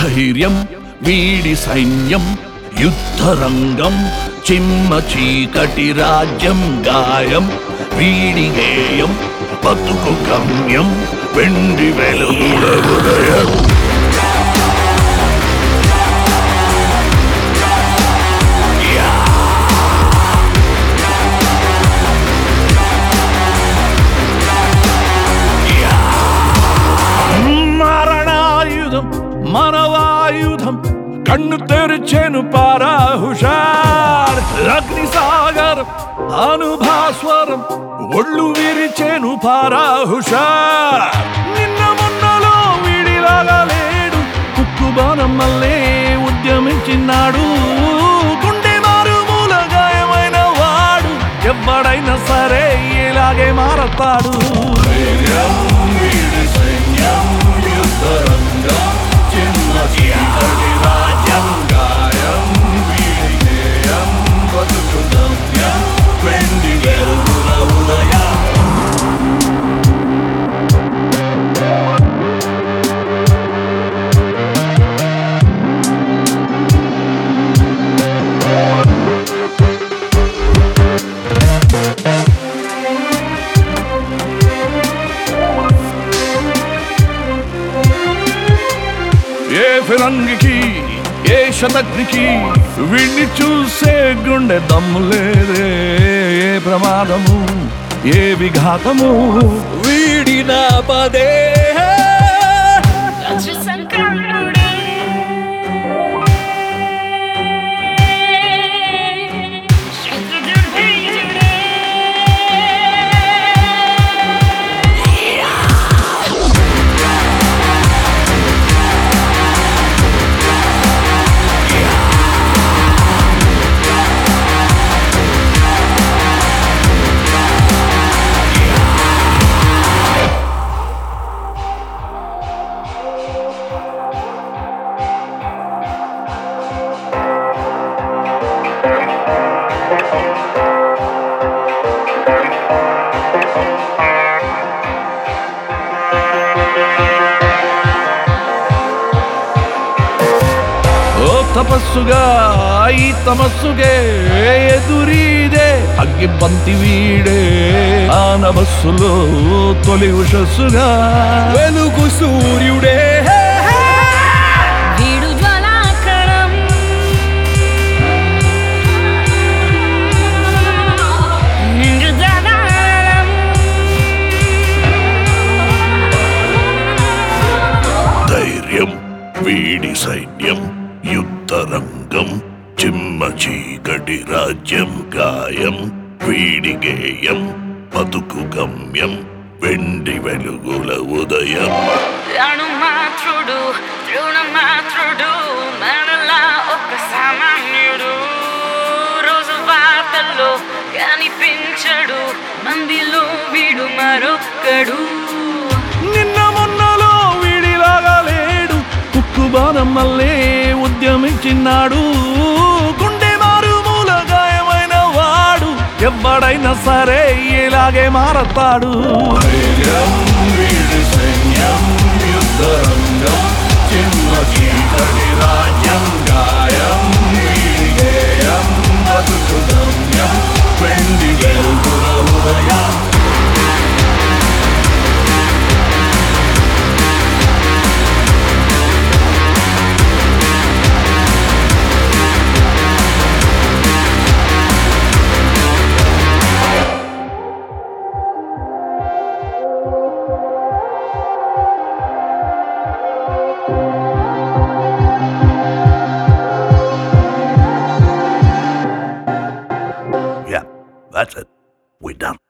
ధైర్యం వీడి సైన్యం యుద్ధరంగం చిమ్మ చీకటి రాజ్యం గాయం వీడి గేయం బతుకు గమ్యం వెండి వెలుగుల ఉదయం మరణాయుధం మనవాయుధం కన్ను తెరిచెను పారా హుషార్ అగ్ని సాగరం అనుభాస్వరం ఒళ్ళు విరిచెను పారా హుషార్ నిన్న మొన్నలో వీడిలాగా లేడు కుక్కు బాణం మల్లే ఉద్యమించినాడు గుండె మారుమూల గాయమైన వాడు ఎవడైనా సరే ఇలాగే మారతాడు ఏ ఫిరంగికి ఏ శతగ్నికి వీణ్ణి చూసే గుండె దమ్ము లేదే ఏ ప్రమాదము ఏ విఘాతము వీడిన పదే సంక్రాంతుడే శత్రుదుర్భేయుడే ఓ తపస్సుగా ఈ తమస్సుగే ఎదురీదే అగ్గి బంతి వీడే ఆ నమస్సులో తొలి ఉషస్సుగా వెలుగు సూర్యుడే వీడు జ్వాలాకరం నిండు జగాలం ధైర్యం వీడి సైన్యం యుద్ధరంగం చిమ్మ చీకటి రాజ్యం గాయం వీడి గేయం బతుకు గమ్యం వెండి వెలుగుల ఉదయం మాత్రుడు మాత్రుడు మనలా ఒక సామాన్యుడు రోజు వార్తల్లో కనిపించడు మందిలో వీడు మరొక్కడు నిన్న మొన్నలో వీడిలాగా లేడు కుక్కు బాణం మల్లే ఉద్యమించినాడు గుండె మారుమూల గాయమైన వాడు ఎవడైనా సరే ఇలాగే మారతాడు Yeah, that's it. We're done.